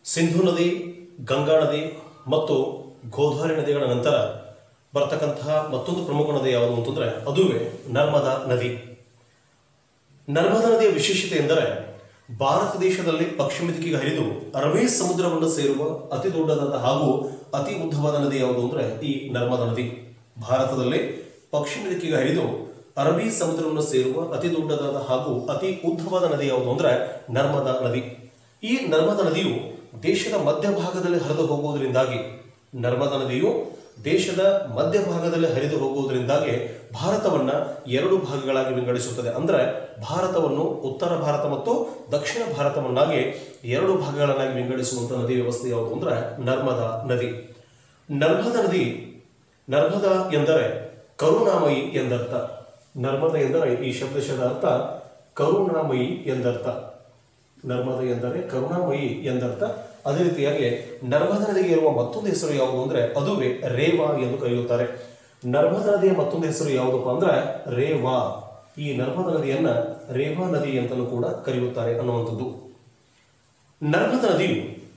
ಸಿಂಧು ನದಿ ಗಂಗಾ ನದಿ ಮತ್ತು ಗೋದಾವರಿ ನದಿಗಳ ನಂತರ ಬರ್ತಕ್ಕಂತಹ ಮತ್ತೊಂದು ಪ್ರಮುಖ ನದಿ ಯಾವುದು ಅಂತಂದ್ರೆ ಅದುವೇ ನರ್ಮದಾ ನದಿ ನರ್ಮದಾ ನದಿಯ ವಿಶೇಷತೆ ಎಂದರೆ ಭಾರತ ದೇಶದಲ್ಲಿ ಪಶ್ಚಿಮ ದಿಕ್ಕಿಗೆ ಹರಿದು ಅರಬ್ಬಿ ಸಮುದ್ರವನ್ನು ಸೇರುವ ಅತಿ ದೊಡ್ಡದಾದ ಹಾಗೂ ಅತಿ ಉದ್ದವಾದ ನದಿ ಯಾವುದು ಅಂದ್ರೆ ಈ ನರ್ಮದಾ ನದಿ ಭಾರತದಲ್ಲಿ ಪಶ್ಚಿಮ ದಿಕ್ಕಿಗೆ ಹರಿದು ಅರಬ್ಬಿ ಸಮುದ್ರವನ್ನು ಸೇರುವ ಅತಿ ದೊಡ್ಡದಾದ ಹಾಗೂ ಅತಿ ಉದ್ದವಾದ ನದಿ ಯಾವುದು ಅಂದ್ರೆ ನರ್ಮದಾ ನದಿ ಈ ನರ್ಮದಾ ನದಿಯು ದೇಶದ ಮಧ್ಯಭಾಗದಲ್ಲಿ ಹರಿದು ಹೋಗುವುದರಿಂದಾಗಿ ನರ್ಮದಾ ನದಿಯು ದೇಶದ ಮಧ್ಯಭಾಗದಲ್ಲಿ ಹರಿದು ಹೋಗುವುದರಿಂದಾಗಿ ಭಾರತವನ್ನ ಎರಡು ಭಾಗಗಳಾಗಿ ವಿಂಗಡಿಸುತ್ತದೆ ಅಂದ್ರೆ ಭಾರತವನ್ನು ಉತ್ತರ ಭಾರತ ಮತ್ತು ದಕ್ಷಿಣ ಭಾರತವನ್ನಾಗಿ ಎರಡು ಭಾಗಗಳನ್ನಾಗಿ ವಿಂಗಡಿಸುವಂತ ನದಿ ವ್ಯವಸ್ಥೆ ಯಾವುದು ಅಂದ್ರೆ ನರ್ಮದಾ ನದಿ ನರ್ಮದಾ ನದಿ ನರ್ಮದಾ ಎಂದರೆ ಕರುಣಾಮಯಿ ಎಂದರ್ಥ ನರ್ಮದಾ ಎಂದರೆ ಈ ಶಬ್ದಶದ ಅರ್ಥ ಕರುಣಾಮಯಿ ಎಂದರ್ಥ ನರ್ಮದಾ ಎಂದರೆ ಕರುಣಾಮಯಿ ಎಂದರ್ಥ ಅದೇ ರೀತಿಯಾಗಿ ನರ್ಮದಾ ನದಿಗೆ ಇರುವ ಮತ್ತೊಂದು ಹೆಸರು ಯಾವುದು ಅಂದ್ರೆ ಅದುವೇ ರೇವಾ ಎಂದು ಕರೆಯುತ್ತಾರೆ ನರ್ಮದಾ ನದಿಯ ಮತ್ತೊಂದು ಹೆಸರು ಯಾವುದಪ್ಪ ಅಂದ್ರೆ ರೇವಾ ಈ ನರ್ಮದಾ ನದಿಯನ್ನ ರೇವಾ ನದಿ ಅಂತಲೂ ಕೂಡ ಕರೆಯುತ್ತಾರೆ ಅನ್ನುವಂಥದ್ದು ನರ್ಮದಾ ನದಿಯು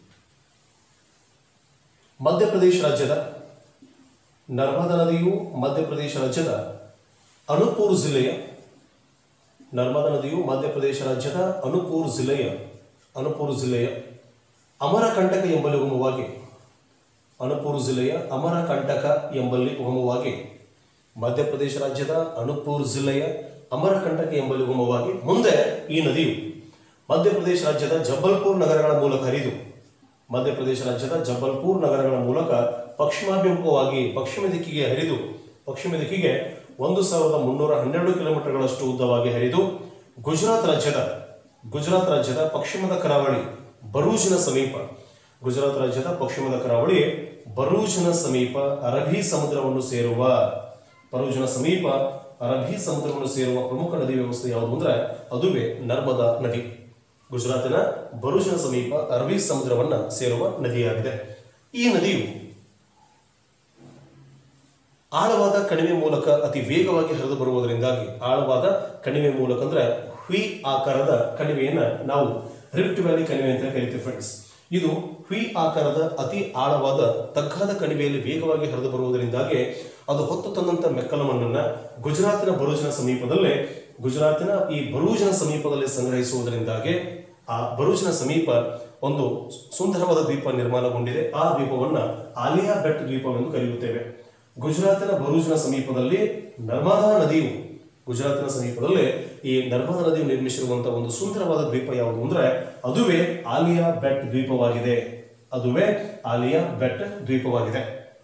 ಮಧ್ಯಪ್ರದೇಶ ರಾಜ್ಯದ ನರ್ಮದಾ ನದಿಯು ಮಧ್ಯಪ್ರದೇಶ ರಾಜ್ಯದ ಅನುಪೂರ್ ಜಿಲ್ಲೆಯ ನರ್ಮದಾ ನದಿಯು ಮಧ್ಯಪ್ರದೇಶ ರಾಜ್ಯದ ಅನುಪೂರ್ ಜಿಲ್ಲೆಯ ಅನುಪೂರ್ ಜಿಲ್ಲೆಯ ಅಮರಕಂಟಕ ಎಂಬಲ್ಲಿ ಉಗಮವಾಗಿ ಅನುಪೂರ್ ಜಿಲ್ಲೆಯ ಅಮರಕಂಟಕ ಎಂಬಲ್ಲಿ ಉಗಮವಾಗಿ ಮಧ್ಯಪ್ರದೇಶ ರಾಜ್ಯದ ಅನುಪೂರ್ ಜಿಲ್ಲೆಯ ಅಮರಕಂಟಕ ಎಂಬಲ್ಲಿ ಉಗಮವಾಗಿ ಮುಂದೆ ಈ ನದಿಯು ಮಧ್ಯಪ್ರದೇಶ ರಾಜ್ಯದ ಜಬ್ಬಲ್ಪುರ್ ನಗರಗಳ ಮೂಲಕ ಹರಿದು ಮಧ್ಯಪ್ರದೇಶ ರಾಜ್ಯದ ಜಬ್ಬಲ್ಪುರ್ ನಗರಗಳ ಮೂಲಕ ಪಶ್ಚಿಮಾಭಿಮುಖವಾಗಿ ಪಶ್ಚಿಮ ದಿಕ್ಕಿಗೆ ಹರಿದು ಪಶ್ಚಿಮ ದಿಕ್ಕಿಗೆ ಒಂದು ಸಾವಿರದ ಮುನ್ನೂರ ಹನ್ನೆರಡು ಕಿಲೋಮೀಟರ್ಗಳಷ್ಟು ಉದ್ದವಾಗಿ ಹರಿದು ಗುಜರಾತ್ ರಾಜ್ಯದ ಗುಜರಾತ್ ರಾಜ್ಯದ ಪಶ್ಚಿಮದ ಕರಾವಳಿ ಬರೂಜಿನ ಸಮೀಪ ಗುಜರಾತ್ ರಾಜ್ಯದ ಪಶ್ಚಿಮದ ಕರಾವಳಿ ಬರೂಜಿನ ಸಮೀಪ ಅರಬ್ಬಿ ಸಮುದ್ರವನ್ನು ಸೇರುವ ಬರೂಜಿನ ಸಮೀಪ ಅರಬ್ಬಿ ಸಮುದ್ರವನ್ನು ಸೇರುವ ಪ್ರಮುಖ ನದಿ ವ್ಯವಸ್ಥೆ ಯಾವುದು ಅಂದ್ರೆ ಅದುವೇ ನರ್ಮದಾ ನದಿ ಗುಜರಾತಿನ ಬರೂಜಿನ ಸಮೀಪ ಅರಬ್ಬಿ ಸಮುದ್ರವನ್ನ ಸೇರುವ ನದಿಯಾಗಿದೆ ಈ ನದಿಯು ಆಳವಾದ ಕಣಿವೆ ಮೂಲಕ ಅತಿ ವೇಗವಾಗಿ ಹರಿದು ಬರುವುದರಿಂದಾಗಿ ಆಳವಾದ ಕಣಿವೆ ಮೂಲಕ ಅಂದ್ರೆ ಹ್ವಿ ಆಕಾರದ ಕಣಿವೆಯನ್ನ ನಾವು ರಿಫ್ಟ್ ವ್ಯಾಲಿ ಕಣಿವೆ ಅಂತ ಕರಿತೀವಿ ಫ್ರೆಂಡ್ಸ್ ಇದು ಹ್ವಿ ಆಕಾರದ ಅತಿ ಆಳವಾದ ತಗ್ಗಾದ ಕಣಿವೆಯಲ್ಲಿ ವೇಗವಾಗಿ ಹರಿದು ಬರುವುದರಿಂದಾಗಿ ಅದು ಹೊತ್ತು ತಂದಂತ ಮೆಕ್ಕಲ ಮಣ್ಣನ್ನ ಗುಜರಾತಿನ ಬರೂಜಿನ ಸಮೀಪದಲ್ಲೇ ಗುಜರಾತಿನ ಈ ಬರೂಜಿನ ಸಮೀಪದಲ್ಲಿ ಸಂಗ್ರಹಿಸುವುದರಿಂದಾಗಿ ಆ ಬರೂಜಿನ ಸಮೀಪ ಒಂದು ಸುಂದರವಾದ ದ್ವೀಪ ನಿರ್ಮಾಣಗೊಂಡಿದೆ ಆ ದ್ವೀಪವನ್ನ ಆಲಿಯಾ ಬೆಟ್ ದ್ವೀಪವೆಂದು ಕರೆಯುತ್ತೇವೆ ಗುಜರಾತಿನ ಬರೂಜಿನ ಸಮೀಪದಲ್ಲಿ ನರ್ಮದಾ ನದಿಯು ಗುಜರಾತಿನ ಸಮೀಪದಲ್ಲಿ ಈ ನರ್ಮದಾ ನದಿಯು ನಿರ್ಮಿಸಿರುವಂತಹ ಒಂದು ಸುಂದರವಾದ ದ್ವೀಪ ಯಾವುದು ಅಂದ್ರೆ ಅದುವೇ ಆಲಿಯಾ ಬೆಟ್ ದ್ವೀಪವಾಗಿದೆ ಅದುವೇ ಆಲಿಯಾ ಬೆಟ್ ದ್ವೀಪವಾಗಿದೆ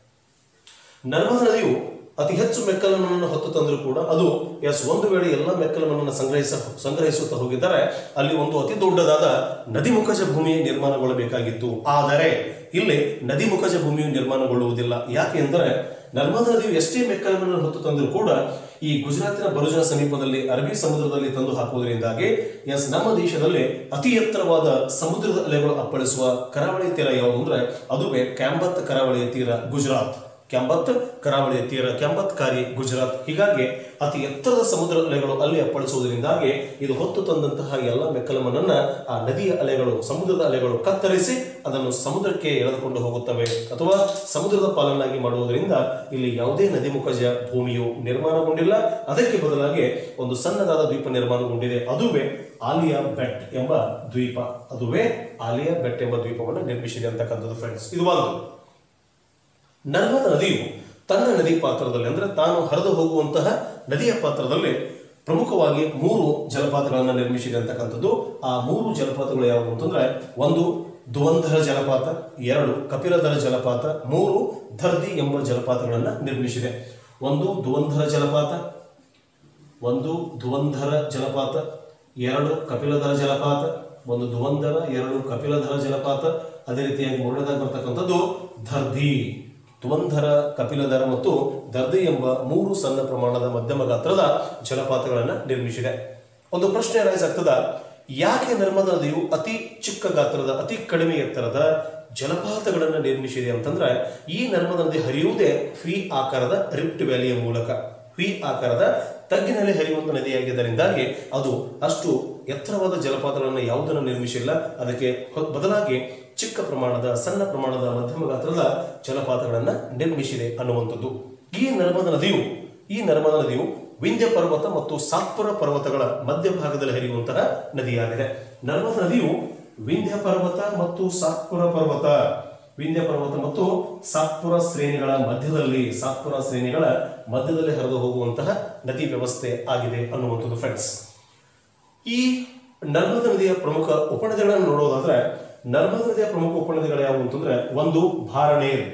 ನರ್ಮದಾ ನದಿಯು ಅತಿ ಹೆಚ್ಚು ಮೆಕ್ಕಲ ಮಣ್ಣನ್ನು ಹೊತ್ತು ತಂದರೂ ಕೂಡ ಅದು ಎಸ್ ಒಂದು ವೇಳೆ ಎಲ್ಲ ಮೆಕ್ಕಲ ಮಣ್ಣನ್ನು ಸಂಗ್ರಹಿಸ ಸಂಗ್ರಹಿಸುತ್ತಾ ಹೋಗಿದ್ದರೆ ಅಲ್ಲಿ ಒಂದು ಅತಿ ದೊಡ್ಡದಾದ ನದಿಮುಖಜ ಭೂಮಿ ನಿರ್ಮಾಣಗೊಳ್ಳಬೇಕಾಗಿತ್ತು ಆದರೆ ಇಲ್ಲಿ ನದಿಮುಖಜ ಭೂಮಿಯು ನಿರ್ಮಾಣಗೊಳ್ಳುವುದಿಲ್ಲ ಯಾಕೆ ಎಂದರೆ ನರ್ಮದಾ ನದಿಯು ಎಷ್ಟೇ ಮೆಕ್ಕಲ ಮಣ್ಣನ್ನು ಹೊತ್ತು ತಂದರೂ ಕೂಡ ಈ ಗುಜರಾತಿನ ಬರುಜನ ಸಮೀಪದಲ್ಲಿ ಅರಬ್ಬಿ ಸಮುದ್ರದಲ್ಲಿ ತಂದು ಹಾಕುವುದರಿಂದಾಗಿ ಎಸ್ ನಮ್ಮ ದೇಶದಲ್ಲಿ ಅತಿ ಎತ್ತರವಾದ ಸಮುದ್ರದ ಅಲೆಗಳು ಅಪ್ಪಳಿಸುವ ಕರಾವಳಿ ತೀರ ಯಾವುದು ಅಂದ್ರೆ ಅದುವೇ ಕ್ಯಾಂಬತ್ ಕರಾವಳಿಯ ತೀರ ಗುಜರಾತ್ ಕ್ಯಾಂಬತ್ ಕರಾವಳಿಯ ತೀರ ಕ್ಯಾಂಬತ್ ಕಾರಿ ಗುಜರಾತ್ ಹೀಗಾಗಿ ಅತಿ ಎತ್ತರದ ಸಮುದ್ರ ಅಲೆಗಳು ಅಲ್ಲಿ ಅಪ್ಪಳಿಸುವುದರಿಂದಾಗಿ ಇದು ಹೊತ್ತು ತಂದಂತಹ ಎಲ್ಲ ಮೆಕ್ಕಲಮನ್ನನ್ನ ಆ ನದಿಯ ಅಲೆಗಳು ಸಮುದ್ರದ ಅಲೆಗಳು ಕತ್ತರಿಸಿ ಅದನ್ನು ಸಮುದ್ರಕ್ಕೆ ಎಳೆದುಕೊಂಡು ಹೋಗುತ್ತವೆ ಅಥವಾ ಸಮುದ್ರದ ಪಾಲನ್ನಾಗಿ ಮಾಡುವುದರಿಂದ ಇಲ್ಲಿ ಯಾವುದೇ ನದಿಮುಖಜ ಭೂಮಿಯು ನಿರ್ಮಾಣಗೊಂಡಿಲ್ಲ ಅದಕ್ಕೆ ಬದಲಾಗಿ ಒಂದು ಸಣ್ಣದಾದ ದ್ವೀಪ ನಿರ್ಮಾಣಗೊಂಡಿದೆ ಅದುವೇ ಆಲಿಯಾ ಬೆಟ್ ಎಂಬ ದ್ವೀಪ ಅದುವೇ ಆಲಿಯಾ ಬೆಟ್ ಎಂಬ ದ್ವೀಪವನ್ನು ನಿರ್ಮಿಸಿದೆ ಅಂತಕ್ಕಂಥದ್ದು ಫ್ರೆಂಡ್ಸ್ ಇದು ಒಂದು ನರ್ಮದಾ ನದಿಯು ತನ್ನ ನದಿ ಪಾತ್ರದಲ್ಲಿ ಅಂದ್ರೆ ತಾನು ಹರಿದು ಹೋಗುವಂತಹ ನದಿಯ ಪಾತ್ರದಲ್ಲಿ ಪ್ರಮುಖವಾಗಿ ಮೂರು ಜಲಪಾತಗಳನ್ನು ನಿರ್ಮಿಸಿದೆ ಅಂತಕ್ಕಂಥದ್ದು ಆ ಮೂರು ಜಲಪಾತಗಳು ಯಾವುವು ಅಂತಂದ್ರೆ ಒಂದು ದುವಂಧರ ಜಲಪಾತ ಎರಡು ಕಪಿಲಧರ ಜಲಪಾತ ಮೂರು ಧರ್ದಿ ಎಂಬ ಜಲಪಾತಗಳನ್ನು ನಿರ್ಮಿಸಿದೆ ಒಂದು ದುವಂಧರ ಜಲಪಾತ ಒಂದು ಧುವಂಧರ ಜಲಪಾತ ಎರಡು ಕಪಿಲಧರ ಜಲಪಾತ ಒಂದು ಧುವಂಧರ ಎರಡು ಕಪಿಲಧರ ಜಲಪಾತ ಅದೇ ರೀತಿಯಾಗಿ ಮೂರನೇದಾಗಿ ಬರ್ತಕ್ಕಂಥದ್ದು ಧರ್ದಿ ಧುವಂಧರ ಕಪಿಲಧರ ಮತ್ತು ದರ್ದಿ ಎಂಬ ಮೂರು ಸಣ್ಣ ಪ್ರಮಾಣದ ಮಧ್ಯಮ ಗಾತ್ರದ ಜಲಪಾತಗಳನ್ನು ನಿರ್ಮಿಸಿದೆ ಒಂದು ಪ್ರಶ್ನೆ ರೈಸ್ ಆಗ್ತದ ಯಾಕೆ ನರ್ಮದಾ ನದಿಯು ಅತಿ ಚಿಕ್ಕ ಗಾತ್ರದ ಅತಿ ಕಡಿಮೆ ಎತ್ತರದ ಜಲಪಾತಗಳನ್ನು ನಿರ್ಮಿಸಿದೆ ಅಂತಂದ್ರೆ ಈ ನರ್ಮದಾ ನದಿ ಹರಿಯುವುದೇ ಫಿ ಆಕಾರದ ರಿಫ್ಟ್ ವ್ಯಾಲಿಯ ಮೂಲಕ ವಿ ಆಕಾರದ ತಗ್ಗಿನಲ್ಲಿ ಹರಿಯುವಂತ ನದಿಯಾಗಿದ್ದರಿಂದಾಗಿ ಅದು ಅಷ್ಟು ಎತ್ತರವಾದ ಜಲಪಾತಗಳನ್ನು ಯಾವುದನ್ನು ನಿರ್ಮಿಸಿಲ್ಲ ಅದಕ್ಕೆ ಹೊ- ಬದಲಾಗಿ ಚಿಕ್ಕ ಪ್ರಮಾಣದ ಸಣ್ಣ ಪ್ರಮಾಣದ ಮಧ್ಯಮ ಗಾತ್ರದ ಜಲಪಾತಗಳನ್ನು ನಿರ್ಮಿಸಿದೆ ಅನ್ನುವಂಥದ್ದು ಈ ನರ್ಮದಾ ನದಿಯು ಈ ನರ್ಮದಾ ನದಿಯು ವಿಂಧ್ಯ ಪರ್ವತ ಮತ್ತು ಸಾತ್ಪುರ ಪರ್ವತಗಳ ಮಧ್ಯಭಾಗದಲ್ಲಿ ಹರಿಯುವಂತಹ ನದಿಯಾಗಿದೆ ನರ್ಮದಾ ನದಿಯು ವಿಂಧ್ಯ ಪರ್ವತ ಮತ್ತು ಸಾತ್ಪುರ ಪರ್ವತ ವಿಂಧ್ಯ ಪರ್ವತ ಮತ್ತು ಸಾತ್ಪುರ ಶ್ರೇಣಿಗಳ ಮಧ್ಯದಲ್ಲಿ ಸಾತ್ಪುರ ಶ್ರೇಣಿಗಳ ಮಧ್ಯದಲ್ಲಿ ಹರಿದು ಹೋಗುವಂತಹ ನದಿ ವ್ಯವಸ್ಥೆ ಆಗಿದೆ ಅನ್ನುವಂಥದ್ದು ಫ್ರೆಂಡ್ಸ್ ಈ ನರ್ಮದಾ ನದಿಯ ಪ್ರಮುಖ ಉಪನದಿಗಳನ್ನು ನೋಡೋದಾದ್ರೆ ನರ್ಮದಾ ನದಿಯ ಪ್ರಮುಖ ಉಪನದಿಗಳು ಯಾವುವು ಅಂತಂದ್ರೆ ಒಂದು ಭಾರಣೇರ್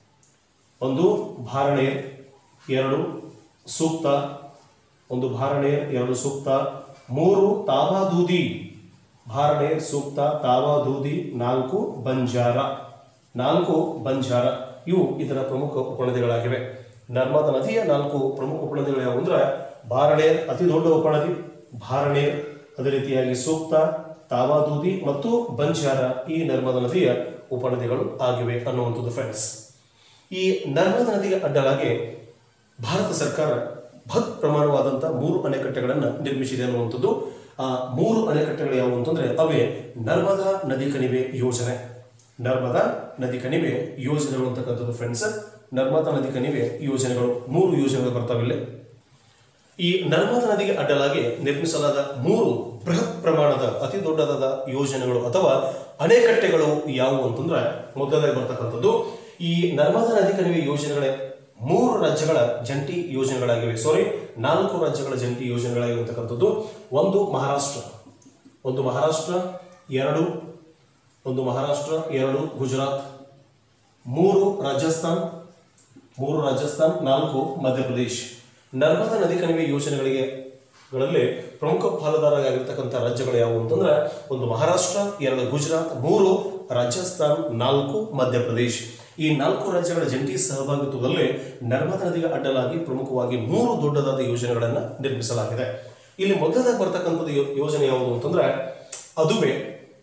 ಒಂದು ಭಾರಣೇರ್ ಎರಡು ಸೂಕ್ತ ಒಂದು ಭಾರಣೇರ್ ಎರಡು ಸೂಕ್ತ ಮೂರು ತಾವಾದೂದಿ ಭಾರಣೇರ್ ಸೂಕ್ತ ತಾವಾದೂದಿ ನಾಲ್ಕು ಬಂಜಾರ ನಾಲ್ಕು ಬಂಜಾರ ಇವು ಇದರ ಪ್ರಮುಖ ಉಪನದಿಗಳಾಗಿವೆ ನರ್ಮದಾ ನದಿಯ ನಾಲ್ಕು ಪ್ರಮುಖ ಉಪನದಿಗಳು ಯಾವುವು ಅಂದ್ರೆ ಭಾರಣೇರ್ ಅತಿ ದೊಡ್ಡ ಉಪನದಿ ಭಾರಣೇರ್ ಅದೇ ರೀತಿಯಾಗಿ ಸೂಕ್ತ ತಾವಾದೂದಿ ಮತ್ತು ಬಂಜಾರ ಈ ನರ್ಮದಾ ನದಿಯ ಉಪನದಿಗಳು ಆಗಿವೆ ಅನ್ನುವಂಥದ್ದು ಫ್ರೆಂಡ್ಸ್ ಈ ನರ್ಮದಾ ನದಿಗೆ ಅಡ್ಡಲಾಗಿ ಭಾರತ ಸರ್ಕಾರ ಬೃಹತ್ ಪ್ರಮಾಣವಾದಂತಹ ಮೂರು ಅಣೆಕಟ್ಟೆಗಳನ್ನು ನಿರ್ಮಿಸಿದೆ ಅನ್ನುವಂಥದ್ದು ಆ ಮೂರು ಅಣೆಕಟ್ಟೆಗಳು ಯಾವುವು ಅಂತಂದ್ರೆ ಅವೇ ನರ್ಮದಾ ನದಿ ಕಣಿವೆ ಯೋಜನೆ ನರ್ಮದಾ ನದಿ ಕಣಿವೆ ಯೋಜನೆಗಳು ಅಂತಕ್ಕಂಥದ್ದು ಫ್ರೆಂಡ್ಸ್ ನರ್ಮದಾ ನದಿ ಕಣಿವೆ ಯೋಜನೆಗಳು ಮೂರು ಯೋಜನೆಗಳು ಬರ್ತಾವಿಲ್ಲಿ ಈ ನರ್ಮದಾ ನದಿಗೆ ಅಡ್ಡಲಾಗಿ ನಿರ್ಮಿಸಲಾದ ಮೂರು ಬೃಹತ್ ಪ್ರಮಾಣದ ಅತಿ ದೊಡ್ಡದಾದ ಯೋಜನೆಗಳು ಅಥವಾ ಅಣೆಕಟ್ಟೆಗಳು ಯಾವುವು ಅಂತಂದ್ರೆ ಮೊದಲದಾಗಿ ಬರ್ತಕ್ಕಂಥದ್ದು ಈ ನರ್ಮದಾ ನದಿ ಕಣಿವೆ ಯೋಜನೆಗಳ ಮೂರು ರಾಜ್ಯಗಳ ಜಂಟಿ ಯೋಜನೆಗಳಾಗಿವೆ ಸಾರಿ ನಾಲ್ಕು ರಾಜ್ಯಗಳ ಜಂಟಿ ಯೋಜನೆಗಳಾಗಿರ್ತಕ್ಕಂಥದ್ದು ಒಂದು ಮಹಾರಾಷ್ಟ್ರ ಒಂದು ಮಹಾರಾಷ್ಟ್ರ ಎರಡು ಒಂದು ಮಹಾರಾಷ್ಟ್ರ ಎರಡು ಗುಜರಾತ್ ಮೂರು ರಾಜಸ್ಥಾನ್ ಮೂರು ರಾಜಸ್ಥಾನ್ ನಾಲ್ಕು ಮಧ್ಯಪ್ರದೇಶ್ ನರ್ಮದಾ ನದಿ ಕಣಿವೆ ಯೋಜನೆಗಳಿಗೆ ಗಳಲ್ಲಿ ಪ್ರಮುಖ ಪಾಲುದಾರರಾಗಿರ್ತಕ್ಕಂಥ ರಾಜ್ಯಗಳು ಯಾವುವು ಅಂತಂದ್ರೆ ಒಂದು ಮಹಾರಾಷ್ಟ್ರ ಎರಡು ಗುಜರಾತ್ ಮೂರು ರಾಜಸ್ಥಾನ್ ನಾಲ್ಕು ಮಧ್ಯಪ್ರದೇಶ್ ಈ ನಾಲ್ಕು ರಾಜ್ಯಗಳ ಜಂಟಿ ಸಹಭಾಗಿತ್ವದಲ್ಲಿ ನರ್ಮದಾ ನದಿಗೆ ಅಡ್ಡಲಾಗಿ ಪ್ರಮುಖವಾಗಿ ಮೂರು ದೊಡ್ಡದಾದ ಯೋಜನೆಗಳನ್ನು ನಿರ್ಮಿಸಲಾಗಿದೆ ಇಲ್ಲಿ ಮೊದಲದಾಗಿ ಬರ್ತಕ್ಕಂಥದ್ದು ಯೋ- ಯೋಜನೆ ಯಾವುದು ಅಂತಂದ್ರೆ ಅದುವೇ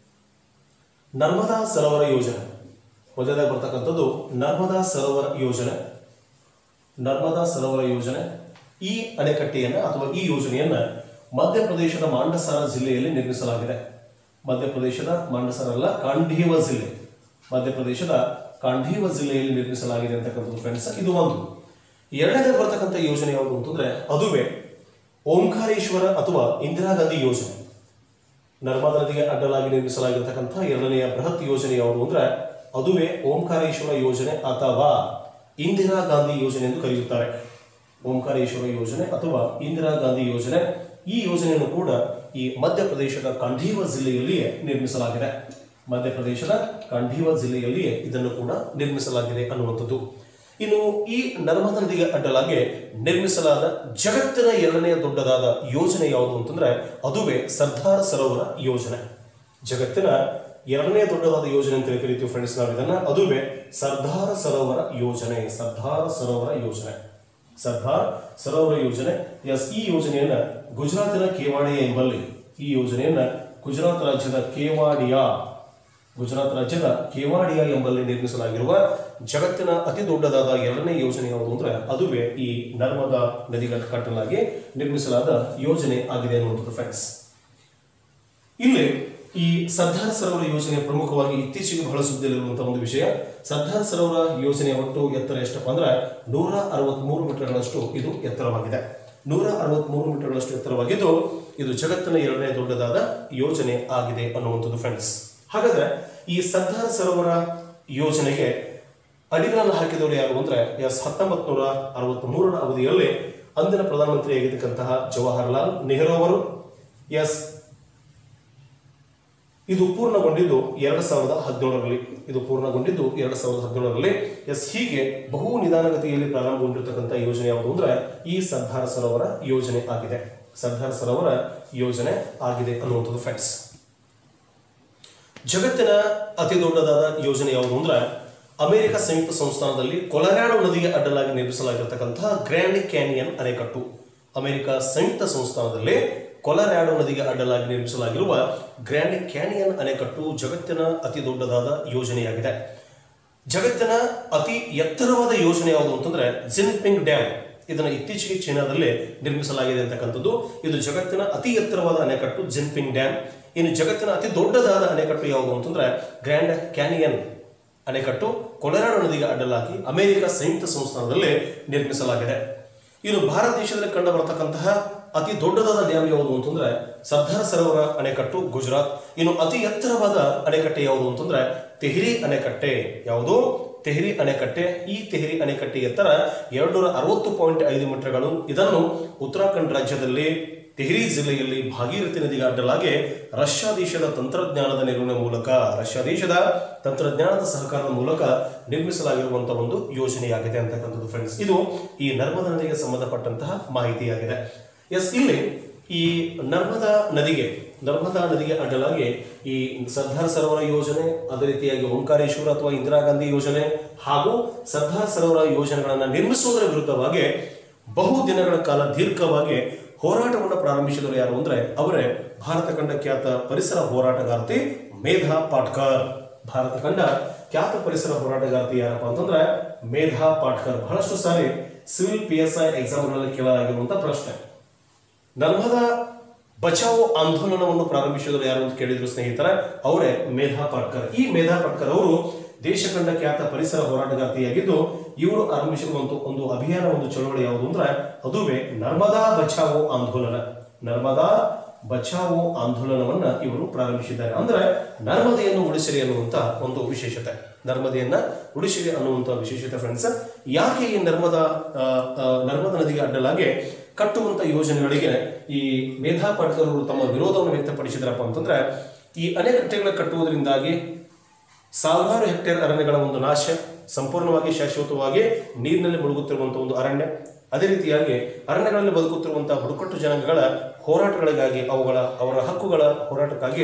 ನರ್ಮದಾ ಸರೋವರ ಯೋಜನೆ ಮೊದಲದಾಗಿ ಬರ್ತಕ್ಕಂಥದ್ದು ನರ್ಮದಾ ಸರೋವರ ಯೋಜನೆ ನರ್ಮದಾ ಸರೋವರ ಯೋಜನೆ ಈ ಅಣೆಕಟ್ಟೆಯನ್ನ ಅಥವಾ ಈ ಯೋಜನೆಯನ್ನ ಮಧ್ಯಪ್ರದೇಶದ ಮಾಂಡಸಾರ ಜಿಲ್ಲೆಯಲ್ಲಿ ನಿರ್ಮಿಸಲಾಗಿದೆ ಮಧ್ಯಪ್ರದೇಶದ ಮಾಂಡಸಾರ ಅಲ್ಲ ಕಾಂಡೀವ ಜಿಲ್ಲೆ ಮಧ್ಯಪ್ರದೇಶದ ಕಾಂಡೀವ ಜಿಲ್ಲೆಯಲ್ಲಿ ನಿರ್ಮಿಸಲಾಗಿದೆ ಅಂತಕ್ಕಂಥದ್ದು ಫ್ರೆಂಡ್ಸ್ ಇದು ಒಂದು ಎರಡನೇ ಬರ್ತಕ್ಕಂಥ ಯೋಜನೆ ಯಾವುದು ಅಂತಂದ್ರೆ ಅದುವೇ ಓಂಕಾರೇಶ್ವರ ಅಥವಾ ಇಂದಿರಾ ಗಾಂಧಿ ಯೋಜನೆ ನರ್ಮದಾ ನದಿಗೆ ಅಡ್ಡಲಾಗಿ ನಿರ್ಮಿಸಲಾಗಿರ್ತಕ್ಕಂಥ ಎರಡನೆಯ ಬೃಹತ್ ಯೋಜನೆ ಯಾವುದು ಅಂದ್ರೆ ಅದುವೇ ಓಂಕಾರೇಶ್ವರ ಯೋಜನೆ ಅಥವಾ ಇಂದಿರಾ ಗಾಂಧಿ ಯೋಜನೆ ಎಂದು ಕರೆಯುತ್ತಾರೆ ಓಂಕಾರೇಶ್ವರ ಯೋಜನೆ ಅಥವಾ ಇಂದಿರಾ ಗಾಂಧಿ ಯೋಜನೆ ಈ ಯೋಜನೆಯನ್ನು ಕೂಡ ಈ ಮಧ್ಯಪ್ರದೇಶದ ಕಾಂಡೀವ ಜಿಲ್ಲೆಯಲ್ಲಿಯೇ ನಿರ್ಮಿಸಲಾಗಿದೆ ಮಧ್ಯಪ್ರದೇಶದ ಕಾಂಡೀವ ಜಿಲ್ಲೆಯಲ್ಲಿಯೇ ಇದನ್ನು ಕೂಡ ನಿರ್ಮಿಸಲಾಗಿದೆ ಅನ್ನುವಂಥದ್ದು ಇನ್ನು ಈ ನರ್ಮದಾ ನದಿಗೆ ಅಡ್ಡಲಾಗಿ ನಿರ್ಮಿಸಲಾದ ಜಗತ್ತಿನ ಎರಡನೆಯ ದೊಡ್ಡದಾದ ಯೋಜನೆ ಯಾವುದು ಅಂತಂದ್ರೆ ಅದುವೇ ಸರ್ದಾರ್ ಸರೋವರ ಯೋಜನೆ ಜಗತ್ತಿನ ಎರಡನೇ ದೊಡ್ಡದಾದ ಯೋಜನೆ ಅಂತ ಹೇಳಿ ಕರಿತೀವಿ ಫ್ರೆಂಡ್ಸ್ ನಾವು ಇದನ್ನ ಅದುವೇ ಸರ್ದಾರ್ ಸರೋವರ ಯೋಜನೆ ಸರ್ದಾರ್ ಸರೋವರ ಯೋಜನೆ ಸರ್ದಾರ್ ಸರೋವರ ಯೋಜನೆ ಎಸ್ ಈ ಯೋಜನೆಯನ್ನ ಗುಜರಾತಿನ ಕೇವಾಡಿಯಾ ಎಂಬಲ್ಲಿ ಈ ಯೋಜನೆಯನ್ನ ಗುಜರಾತ್ ರಾಜ್ಯದ ಕೇವಾಡಿಯಾ ಗುಜರಾತ್ ರಾಜ್ಯದ ಕೇವಾಡಿಯಾ ಎಂಬಲ್ಲಿ ನಿರ್ಮಿಸಲಾಗಿರುವ ಜಗತ್ತಿನ ಅತಿ ದೊಡ್ಡದಾದ ಎರಡನೇ ಯೋಜನೆ ಯಾವುದು ಅಂದ್ರೆ ಅದುವೇ ಈ ನರ್ಮದಾ ನದಿಗೆ ಕಟ್ಟಲಾಗಿ ನಿರ್ಮಿಸಲಾದ ಯೋಜನೆ ಆಗಿದೆ ಅನ್ನುವಂಥದ್ದು ಫ್ರೆಂಡ್ಸ್ ಇಲ್ಲಿ ಈ ಸರ್ದಾರ್ ಸರೋವರ ಯೋಜನೆ ಪ್ರಮುಖವಾಗಿ ಇತ್ತೀಚೆಗೆ ಬಹಳ ಸುದ್ದಿಯಲ್ಲಿರುವಂತಹ ಒಂದು ವಿಷಯ ಸರ್ದಾರ್ ಸರೋವರ ಯೋಜನೆಯ ಒಟ್ಟು ಎತ್ತರ ಎಷ್ಟಪ್ಪ ಅಂದ್ರೆ ನೂರ ಅರವತ್ಮೂರು ಮೀಟರ್ಗಳಷ್ಟು ಇದು ಎತ್ತರವಾಗಿದೆ ನೂರ ಅರವತ್ಮೂರು ಮೀಟರ್ಗಳಷ್ಟು ಎತ್ತರವಾಗಿದ್ದು ಇದು ಜಗತ್ತಿನ ಎರಡನೇ ದೊಡ್ಡದಾದ ಯೋಜನೆ ಆಗಿದೆ ಅನ್ನುವಂಥದ್ದು ಫ್ರೆಂಡ್ಸ್ ಹಾಗಾದ್ರೆ ಈ ಸರ್ದಾರ್ ಸರೋವರ ಯೋಜನೆಗೆ ಅಡಿಗಲನ್ನು ಹಾಕಿದವರು ಯಾರು ಅಂದ್ರೆ ಎಸ್ ಹತ್ತೊಂಬತ್ ನೂರ ಅರವತ್ತ್ ಮೂರರ ಅವಧಿಯಲ್ಲಿ ಅಂದಿನ ಪ್ರಧಾನಮಂತ್ರಿ ಆಗಿದ್ದಕ್ಕಂತಹ ಜವಾಹರ್ಲಾಲ್ ನೆಹರು ಅವರು ಎಸ್ ಇದು ಪೂರ್ಣಗೊಂಡಿದ್ದು ಎರಡು ಸಾವಿರದ ಹದಿನೇಳರಲ್ಲಿ ಇದು ಪೂರ್ಣಗೊಂಡಿದ್ದು ಎರಡು ಸಾವಿರದ ಹದಿನೇಳರಲ್ಲಿ ಎಸ್ ಹೀಗೆ ಬಹು ನಿಧಾನಗತಿಯಲ್ಲಿ ಪ್ರಾರಂಭಗೊಂಡಿರ್ತಕ್ಕಂಥ ಯೋಜನೆ ಯಾವುದು ಅಂದ್ರೆ ಈ ಸರ್ದಾರ್ ಸರೋವರ ಯೋಜನೆ ಆಗಿದೆ ಸರ್ದಾರ್ ಸರೋವರ ಯೋಜನೆ ಆಗಿದೆ ಅನ್ನುವಂಥದ್ದು ಫ್ರೆಂಡ್ಸ್ ಜಗತ್ತಿನ ಅತಿ ದೊಡ್ಡದಾದ ಯೋಜನೆ ಯಾವುದು ಅಂದ್ರೆ ಅಮೆರಿಕ ಸಂಯುಕ್ತ ಸಂಸ್ಥಾನದಲ್ಲಿ ಕೊಲರಾಡೋ ನದಿಗೆ ಅಡ್ಡಲಾಗಿ ನಿರ್ಮಿಸಲಾಗಿರ್ತಕ್ಕಂತಹ ಗ್ರ್ಯಾಂಡ್ ಕ್ಯಾನಿಯನ್ ಅಣೆಕಟ್ಟು ಅಮೆರಿಕ ಸಂಯುಕ್ತ ಸಂಸ್ಥಾನದಲ್ಲಿ ಕೊಲರಾಡೋ ನದಿಗೆ ಅಡ್ಡಲಾಗಿ ನಿರ್ಮಿಸಲಾಗಿರುವ ಗ್ರ್ಯಾಂಡ್ ಕ್ಯಾನಿಯನ್ ಅಣೆಕಟ್ಟು ಜಗತ್ತಿನ ಅತಿ ದೊಡ್ಡದಾದ ಯೋಜನೆಯಾಗಿದೆ ಜಗತ್ತಿನ ಅತಿ ಎತ್ತರವಾದ ಯೋಜನೆ ಯಾವುದು ಅಂತಂದ್ರೆ ಜಿನ್ಪಿಂಗ್ ಡ್ಯಾಮ್ ಇದನ್ನು ಇತ್ತೀಚೆಗೆ ಚೀನಾದಲ್ಲಿ ನಿರ್ಮಿಸಲಾಗಿದೆ ಅಂತಕ್ಕಂಥದ್ದು ಇದು ಜಗತ್ತಿನ ಅತಿ ಎತ್ತರವಾದ ಅಣೆಕಟ್ಟು ಜಿನ್ಪಿಂಗ್ ಡ್ಯಾಮ್ ಇನ್ನು ಜಗತ್ತಿನ ಅತಿ ದೊಡ್ಡದಾದ ಅಣೆಕಟ್ಟು ಯಾವುದು ಅಂತಂದ್ರೆ ಗ್ರ್ಯಾಂಡ್ ಕ್ಯಾನಿಯನ್ ಅಣೆಕಟ್ಟು ಕೊಲೆರಾಡೋ ನದಿಗೆ ಅಡ್ಡಲಾಗಿ ಅಮೆರಿಕ ಸಂಯುಕ್ತ ಸಂಸ್ಥಾನದಲ್ಲಿ ನಿರ್ಮಿಸಲಾಗಿದೆ ಇನ್ನು ಭಾರತ ದೇಶದಲ್ಲಿ ಕಂಡು ಬರತಕ್ಕಂತಹ ಅತಿ ದೊಡ್ಡದಾದ ಡ್ಯಾಮ್ ಯಾವುದು ಅಂತಂದ್ರೆ ಸರ್ದಾರ್ ಸರೋವರ ಅಣೆಕಟ್ಟು ಗುಜರಾತ್ ಇನ್ನು ಅತಿ ಎತ್ತರವಾದ ಅಣೆಕಟ್ಟೆ ಯಾವುದು ಅಂತಂದ್ರೆ ತೆಹಿರಿ ಅಣೆಕಟ್ಟೆ ಯಾವುದು ತೆಹಿರಿ ಅಣೆಕಟ್ಟೆ ಈ ತೆಹಿರಿ ಅಣೆಕಟ್ಟೆ ಎತ್ತರ ಎರಡ್ನೂರ ಅರವತ್ತು ಪಾಯಿಂಟ್ ಐದು ಮೀಟರ್ಗಳು ಇದನ್ನು ಉತ್ತರಾಖಂಡ್ ರಾಜ್ಯದಲ್ಲಿ ತೆಹರಿ ಜಿಲ್ಲೆಯಲ್ಲಿ ಭಾಗೀರಥಿ ನದಿಗೆ ಅಡ್ಡಲಾಗಿ ರಷ್ಯಾ ದೇಶದ ತಂತ್ರಜ್ಞಾನದ ನಿರ್ವಹಣೆ ಮೂಲಕ ರಷ್ಯಾ ದೇಶದ ತಂತ್ರಜ್ಞಾನದ ಸಹಕಾರದ ಮೂಲಕ ನಿರ್ಮಿಸಲಾಗಿರುವಂತಹ ಒಂದು ಯೋಜನೆಯಾಗಿದೆ ಅಂತಕ್ಕಂಥದ್ದು ಫ್ರೆಂಡ್ಸ್ ಇದು ಈ ನರ್ಮದಾ ನದಿಗೆ ಸಂಬಂಧಪಟ್ಟಂತಹ ಮಾಹಿತಿಯಾಗಿದೆ ಎಸ್ ಇಲ್ಲಿ ಈ ನರ್ಮದಾ ನದಿಗೆ ನರ್ಮದಾ ನದಿಗೆ ಅಡ್ಡಲಾಗಿ ಈ ಸರ್ದಾರ್ ಸರೋವರ ಯೋಜನೆ ಅದೇ ರೀತಿಯಾಗಿ ಓಂಕಾರೇಶ್ವರ ಅಥವಾ ಇಂದಿರಾ ಗಾಂಧಿ ಯೋಜನೆ ಹಾಗೂ ಸರ್ದಾರ್ ಸರೋವರ ಯೋಜನೆಗಳನ್ನು ನಿರ್ಮಿಸುವುದರ ವಿರುದ್ಧವಾಗಿ ಬಹು ದಿನಗಳ ಕಾಲ ದೀರ್ಘವಾಗಿ ಹೋರಾಟವನ್ನು ಪ್ರಾರಂಭಿಸಿದರು ಯಾರು ಅಂದ್ರೆ ಅವರೇ ಭಾರತ ಕಂಡ ಖ್ಯಾತ ಪರಿಸರ ಹೋರಾಟಗಾರ್ತಿ ಮೇಧಾ ಪಾಟ್ಕರ್ ಭಾರತ ಕಂಡ ಖ್ಯಾತ ಪರಿಸರ ಹೋರಾಟಗಾರ್ತಿ ಯಾರಪ್ಪ ಅಂತಂದ್ರೆ ಮೇಧಾ ಪಾಟ್ಕರ್ ಬಹಳಷ್ಟು ಸಾರಿ ಸಿವಿಲ್ ಪಿ ಎಸ್ ಐ ಎಕ್ಸಾಮ್ಗಳಲ್ಲಿ ಕೇಳಲಾಗಿರುವಂತಹ ಪ್ರಶ್ನೆ ನರ್ಮದಾ ಬಚಾವೋ ಆಂದೋಲನವನ್ನು ಪ್ರಾರಂಭಿಸಿದರು ಯಾರು ಅಂತ ಕೇಳಿದ್ರು ಸ್ನೇಹಿತರ ಅವರೇ ಮೇಧಾ ಪಾಟ್ಕರ್ ಈ ಮೇಧಾ ಪಾಟ್ಕರ್ ಅವರು ದೇಶ ಕಂಡ ಖ್ಯಾತ ಪರಿಸರ ಹೋರಾಟಗಾರ್ತಿಯಾಗಿದ್ದು ಇವರು ಆರಂಭಿಸಿರುವಂತ ಒಂದು ಅಭಿಯಾನ ಒಂದು ಚಳವಳಿ ಯಾವುದು ಅಂದ್ರೆ ಅದುವೇ ನರ್ಮದಾ ಬಚಾವೋ ಆಂದೋಲನ ನರ್ಮದಾ ಬಚಾವೋ ಆಂದೋಲನವನ್ನ ಇವರು ಪ್ರಾರಂಭಿಸಿದ್ದಾರೆ ಅಂದ್ರೆ ನರ್ಮದೆಯನ್ನು ಉಳಿಸಿರಿ ಅನ್ನುವಂತ ಒಂದು ವಿಶೇಷತೆ ನರ್ಮದೆಯನ್ನ ಉಳಿಸಿರಿ ಅನ್ನುವಂತ ವಿಶೇಷತೆ ಫ್ರೆಂಡ್ಸ್ ಯಾಕೆ ಈ ನರ್ಮದಾ ಆ, ಆ, ನರ್ಮದಾ ನದಿಗೆ ಅಡ್ಡಲಾಗಿ ಕಟ್ಟುವಂತ ಯೋಜನೆಗಳಿಗೆ ಈ ಮೇಧಾ ಪಾಟ್ಕರ್ ಅವರು ತಮ್ಮ ವಿರೋಧವನ್ನು ವ್ಯಕ್ತಪಡಿಸಿದ್ರಪ್ಪ ಅಂತಂದ್ರೆ ಈ ಅಣೆಕಟ್ಟೆಗಳ ಕಟ್ಟುವುದರಿಂದಾಗಿ ಸಾವಿರಾರು ಹೆಕ್ಟೇರ್ ಅರಣ್ಯಗಳ ಒಂದು ನಾಶ ಸಂಪೂರ್ಣವಾಗಿ ಶಾಶ್ವತವಾಗಿ ನೀರಿನಲ್ಲಿ ಮುಳುಗುತ್ತಿರುವಂತಹ ಒಂದು ಅರಣ್ಯ ಅದೇ ರೀತಿಯಾಗಿ ಅರಣ್ಯಗಳಲ್ಲಿ ಬದುಕುತ್ತಿರುವಂತಹ ಬುಡಕಟ್ಟು ಜನಾಂಗಗಳ ಹೋರಾಟಗಳಿಗಾಗಿ ಅವುಗಳ ಅವರ ಹಕ್ಕುಗಳ ಹೋರಾಟಕ್ಕಾಗಿ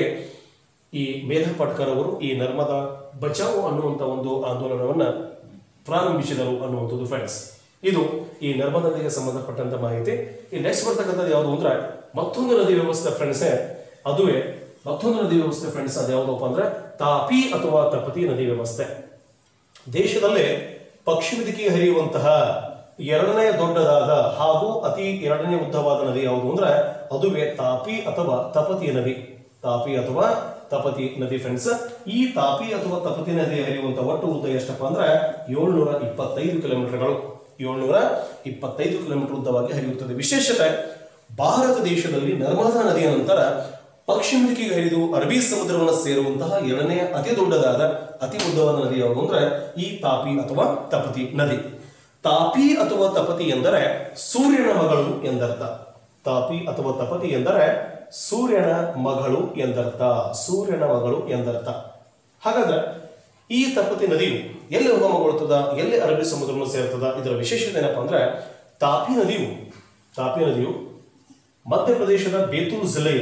ಈ ಮೇಧಾ ಪಾಟ್ಕರ್ ಅವರು ಈ ನರ್ಮದಾ ಬಚಾವೋ ಅನ್ನುವಂಥ ಒಂದು ಆಂದೋಲನವನ್ನ ಪ್ರಾರಂಭಿಸಿದರು ಅನ್ನುವಂಥದ್ದು ಫ್ರೆಂಡ್ಸ್ ಇದು ಈ ನರ್ಮದಾ ನದಿಗೆ ಸಂಬಂಧಪಟ್ಟಂತ ಮಾಹಿತಿ ಈ ನೆಕ್ಸ್ಟ್ ಬರ್ತಕ್ಕಂಥದ್ದು ಯಾವುದು ಅಂದ್ರೆ ಮತ್ತೊಂದು ನದಿ ವ್ಯವಸ್ಥೆ ಫ್ರೆಂಡ್ಸೇ ಅದುವೇ ಮತ್ತೊಂದು ನದಿ ವ್ಯವಸ್ಥೆ ಫ್ರೆಂಡ್ಸ್ ಅದು ಯಾವುದಪ್ಪ ಅಂದ್ರೆ ತಾಪಿ ಅಥವಾ ತಪತಿ ನದಿ ವ್ಯವಸ್ಥೆ ದೇಶದಲ್ಲೇ ಪಶ್ಚಿಮ ದಿಕ್ಕಿಗೆ ಹರಿಯುವಂತಹ ಎರಡನೇ ದೊಡ್ಡದಾದ ಹಾಗೂ ಅತಿ ಎರಡನೇ ಉದ್ದವಾದ ನದಿ ಯಾವುದು ಅಂದ್ರೆ ಅದುವೇ ತಾಪಿ ಅಥವಾ ತಪತಿ ನದಿ ತಾಪಿ ಅಥವಾ ತಪತಿ ನದಿ ಫ್ರೆಂಡ್ಸ್ ಈ ತಾಪಿ ಅಥವಾ ತಪತಿ ನದಿ ಹರಿಯುವಂತ ಒಟ್ಟು ಉದ್ದ ಎಷ್ಟಪ್ಪ ಅಂದ್ರೆ ಏಳ್ನೂರ ಇಪ್ಪತ್ತೈದು ಕಿಲೋಮೀಟರ್ಗಳು ಏಳ್ನೂರ ಇಪ್ಪತ್ತೈದು ಕಿಲೋಮೀಟರ್ ಉದ್ದವಾಗಿ ಹರಿಯುತ್ತದೆ ವಿಶೇಷತೆ ಭಾರತ ದೇಶದಲ್ಲಿ ನರ್ಮದಾ ನದಿಯ ನಂತರ ಪಶ್ಚಿಮ ದಿಕ್ಕಿಗೆ ಹರಿದು ಅರಬ್ಬಿ ಸಮುದ್ರವನ್ನು ಸೇರುವಂತಹ ಎರಡನೇ ಅತಿ ದೊಡ್ಡದಾದ ಅತಿ ಉದ್ದವಾದ ನದಿ ಯಾವುದು ಅಂದ್ರೆ ಈ ತಾಪಿ ಅಥವಾ ತಪತಿ ನದಿ ತಾಪಿ ಅಥವಾ ತಪತಿ ಎಂದರೆ ಸೂರ್ಯನ ಮಗಳು ಎಂದರ್ಥ ತಾಪಿ ಅಥವಾ ತಪತಿ ಎಂದರೆ ಸೂರ್ಯನ ಮಗಳು ಎಂದರ್ಥ ಸೂರ್ಯನ ಮಗಳು ಎಂದರ್ಥ ಹಾಗಾದ್ರೆ ಈ ತಪತಿ ನದಿಯು ಎಲ್ಲಿ ಉಗಮಗೊಳ್ಳುತ್ತದ ಎಲ್ಲಿ ಅರಬ್ಬಿ ಸಮುದ್ರವನ್ನು ಸೇರ್ತದ ಇದರ ವಿಶೇಷತೆ ಏನಪ್ಪಾ ಅಂದ್ರೆ ತಾಪಿ ನದಿಯು ತಾಪಿ ನದಿಯು ಮಧ್ಯಪ್ರದೇಶದ ಬೇತೂಲ್ ಜಿಲ್ಲೆಯ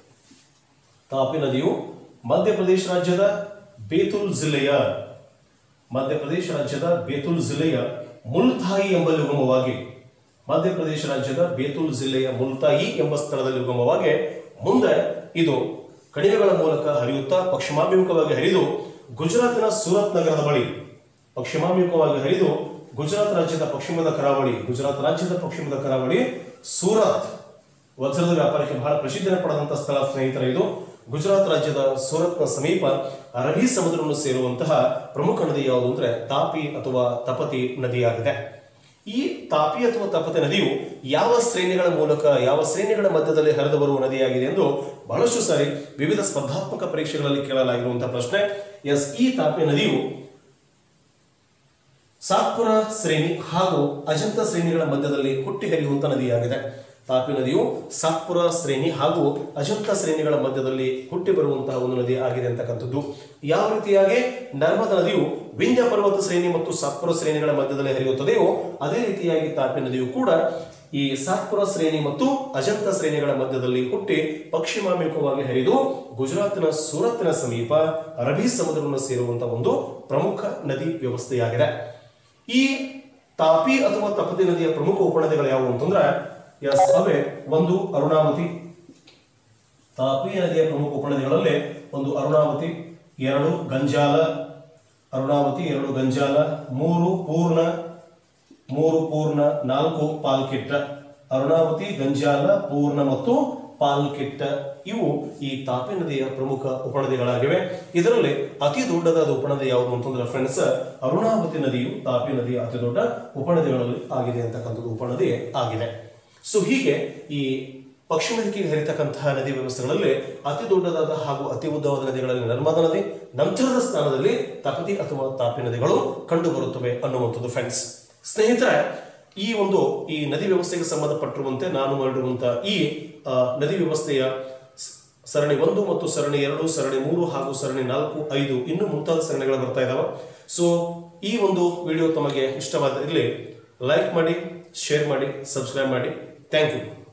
ತಾಪಿ ನದಿಯು ಮಧ್ಯಪ್ರದೇಶ ರಾಜ್ಯದ ಬೇತುಲ್ ಜಿಲ್ಲೆಯ ಮಧ್ಯಪ್ರದೇಶ ರಾಜ್ಯದ ಬೇತುಲ್ ಜಿಲ್ಲೆಯ ಮುಲ್ತಾಯಿ ಎಂಬಲ್ಲಿ ಉಗಮವಾಗಿ ಮಧ್ಯಪ್ರದೇಶ ರಾಜ್ಯದ ಬೇತುಲ್ ಜಿಲ್ಲೆಯ ಮುಲ್ತಾಯಿ ಎಂಬ ಸ್ಥಳದಲ್ಲಿ ಉಗಮವಾಗಿ ಮುಂದೆ ಇದು ಕಣಿವೆಗಳ ಮೂಲಕ ಹರಿಯುತ್ತಾ ಪಶ್ಚಿಮಾಭಿಮುಖವಾಗಿ ಹರಿದು ಗುಜರಾತಿನ ಸೂರತ್ ನಗರದ ಬಳಿ ಪಶ್ಚಿಮಾಭಿಮುಖವಾಗಿ ಹರಿದು ಗುಜರಾತ್ ರಾಜ್ಯದ ಪಶ್ಚಿಮದ ಕರಾವಳಿ ಗುಜರಾತ್ ರಾಜ್ಯದ ಪಶ್ಚಿಮದ ಕರಾವಳಿ ಸೂರತ್ ವಜ್ರದ ವ್ಯಾಪಾರಕ್ಕೆ ಬಹಳ ಪ್ರಸಿದ್ಧಿ ಪಡೆದಂತಹ ಸ್ಥಳ ಸ್ನೇಹಿತರ ಇದು ಗುಜರಾತ್ ರಾಜ್ಯದ ಸೂರತ್ನ ಸಮೀಪ ಅರಬ್ಬಿ ಸಮುದ್ರವನ್ನು ಸೇರುವಂತಹ ಪ್ರಮುಖ ನದಿ ಯಾವುದು ಅಂದ್ರೆ ತಾಪಿ ಅಥವಾ ತಪತಿ ನದಿಯಾಗಿದೆ ಈ ತಾಪಿ ಅಥವಾ ತಪತಿ ನದಿಯು ಯಾವ ಶ್ರೇಣಿಗಳ ಮೂಲಕ ಯಾವ ಶ್ರೇಣಿಗಳ ಮಧ್ಯದಲ್ಲಿ ಹರಿದು ಬರುವ ನದಿಯಾಗಿದೆ ಎಂದು ಬಹಳಷ್ಟು ಸಾರಿ ವಿವಿಧ ಸ್ಪರ್ಧಾತ್ಮಕ ಪರೀಕ್ಷೆಗಳಲ್ಲಿ ಕೇಳಲಾಗಿರುವಂತಹ ಪ್ರಶ್ನೆ ಎಸ್ ಈ ತಾಪಿ ನದಿಯು ಸಾತ್ಪುರ ಶ್ರೇಣಿ ಹಾಗೂ ಅಜಂತ ಶ್ರೇಣಿಗಳ ಮಧ್ಯದಲ್ಲಿ ಹುಟ್ಟಿ ಹರಿಯುವಂತ ನದಿಯಾಗಿದೆ ತಾಪಿ ನದಿಯು ಸಾತ್ಪುರ ಶ್ರೇಣಿ ಹಾಗೂ ಅಜಂತ ಶ್ರೇಣಿಗಳ ಮಧ್ಯದಲ್ಲಿ ಹುಟ್ಟಿ ಬರುವಂತಹ ಒಂದು ನದಿ ಆಗಿದೆ ಅಂತಕ್ಕಂಥದ್ದು ಯಾವ ರೀತಿಯಾಗಿ ನರ್ಮದಾ ನದಿಯು ವಿಂಧ್ಯ ಪರ್ವತ ಶ್ರೇಣಿ ಮತ್ತು ಸಾತ್ಪುರ ಶ್ರೇಣಿಗಳ ಮಧ್ಯದಲ್ಲಿ ಹರಿಯುತ್ತದೆಯೋ ಅದೇ ರೀತಿಯಾಗಿ ತಾಪಿ ನದಿಯು ಕೂಡ ಈ ಸಾತ್ಪುರ ಶ್ರೇಣಿ ಮತ್ತು ಅಜಂತ ಶ್ರೇಣಿಗಳ ಮಧ್ಯದಲ್ಲಿ ಹುಟ್ಟಿ ಪಶ್ಚಿಮಾಭಿಮುಖವಾಗಿ ಹರಿದು ಗುಜರಾತಿನ ಸೂರತ್ತಿನ ಸಮೀಪ ಅರಬ್ಬಿ ಸಮುದ್ರವನ್ನು ಸೇರುವಂತಹ ಒಂದು ಪ್ರಮುಖ ನದಿ ವ್ಯವಸ್ಥೆಯಾಗಿದೆ ಈ ತಾಪಿ ಅಥವಾ ತಪತಿ ನದಿಯ ಪ್ರಮುಖ ಉಪನದಿಗಳು ಯಾವುವು ಅಂತಂದ್ರೆ ಎಸ್ ಅವೇ ಒಂದು ಅರುಣಾವತಿ ತಾಪಿ ನದಿಯ ಪ್ರಮುಖ ಉಪನದಿಗಳಲ್ಲಿ ಒಂದು ಅರುಣಾವತಿ ಎರಡು ಗಂಜಾಲ ಅರುಣಾವತಿ ಎರಡು ಗಂಜಾಲ ಮೂರು ಪೂರ್ಣ ಮೂರು ಪೂರ್ಣ ನಾಲ್ಕು ಪಾಲ್ಕಿಟ್ಟ ಅರುಣಾವತಿ ಗಂಜಾಲ ಪೂರ್ಣ ಮತ್ತು ಪಾಲ್ಕಿಟ್ಟ ಇವು ಈ ತಾಪಿ ನದಿಯ ಪ್ರಮುಖ ಉಪನದಿಗಳಾಗಿವೆ ಇದರಲ್ಲಿ ಅತಿ ದೊಡ್ಡದಾದ ಉಪನದಿ ಯಾವುದು ಅಂತಂದ್ರೆ ಫ್ರೆಂಡ್ಸ್ ಅರುಣಾವತಿ ನದಿಯು ತಾಪಿ ನದಿಯ ಅತಿ ದೊಡ್ಡ ಉಪನದಿಗಳಲ್ಲಿ ಆಗಿದೆ ಅಂತಕ್ಕಂಥದ್ದು ಉಪನದಿ ಆಗಿದೆ ಸೊ ಹೀಗೆ ಈ ಪಶ್ಚಿಮ ದಿಕ್ಕಿಗೆ ಹರಿತಕ್ಕಂತಹ ನದಿ ವ್ಯವಸ್ಥೆಗಳಲ್ಲಿ ಅತಿ ದೊಡ್ಡದಾದ ಹಾಗೂ ಅತಿ ಉದ್ದವಾದ ನದಿಗಳಲ್ಲಿ ನರ್ಮದಾ ನದಿ ನಂತರದ ಸ್ಥಾನದಲ್ಲಿ ತಪತಿ ಅಥವಾ ತಾಪಿ ನದಿಗಳು ಕಂಡು ಬರುತ್ತವೆ ಅನ್ನುವಂಥದ್ದು ಫ್ರೆಂಡ್ಸ್ ಸ್ನೇಹಿತರೆ ಈ ಒಂದು ಈ ನದಿ ವ್ಯವಸ್ಥೆಗೆ ಸಂಬಂಧಪಟ್ಟಿರುವಂತೆ ನಾನು ಮಾಡಿರುವಂತಹ ಈ ಆ, ನದಿ ವ್ಯವಸ್ಥೆಯ ಸ- ಸರಣಿ ಒಂದು ಮತ್ತು ಸರಣಿ ಎರಡು ಸರಣಿ ಮೂರು ಹಾಗೂ ಸರಣಿ ನಾಲ್ಕು ಐದು ಇನ್ನು ಮುಂತಾದ ಸರಣಿಗಳು ಬರ್ತಾ ಇದಾವೆ ಸೊ ಈ ಒಂದು ವಿಡಿಯೋ ತಮಗೆ ಇಷ್ಟವಾದಲ್ಲಿ ಲೈಕ್ ಮಾಡಿ ಶೇರ್ ಮಾಡಿ ಸಬ್ಸ್ಕ್ರೈಬ್ ಮಾಡಿ ಥ್ಯಾಂಕ್ ಯು